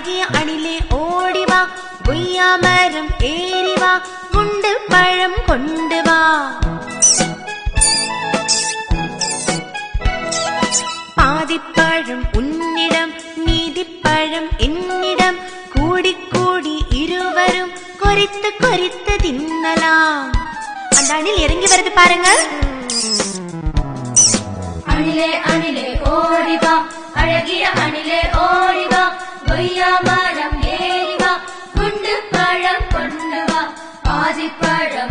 அழகிய அணிலே ஓடிவா கொய்யா மரம் ஏறிவா குண்டு பழம் கொண்டு வா பாதிப்பழம் உன்னிடம் நீதிப்பழம் என்னிடம் கூடி கூடி இருவரும் கொறித்து கொறித்து தின்னலாம் அந்த அணில் இறங்கி வருது பாருங்க அணிலே அணிலே ஓடிவா அழகிய அணிலே ஓடிவா கொய்யா மரம் ஏறிவா குண்டு பழம் கொண்டு வா பாதி பழம்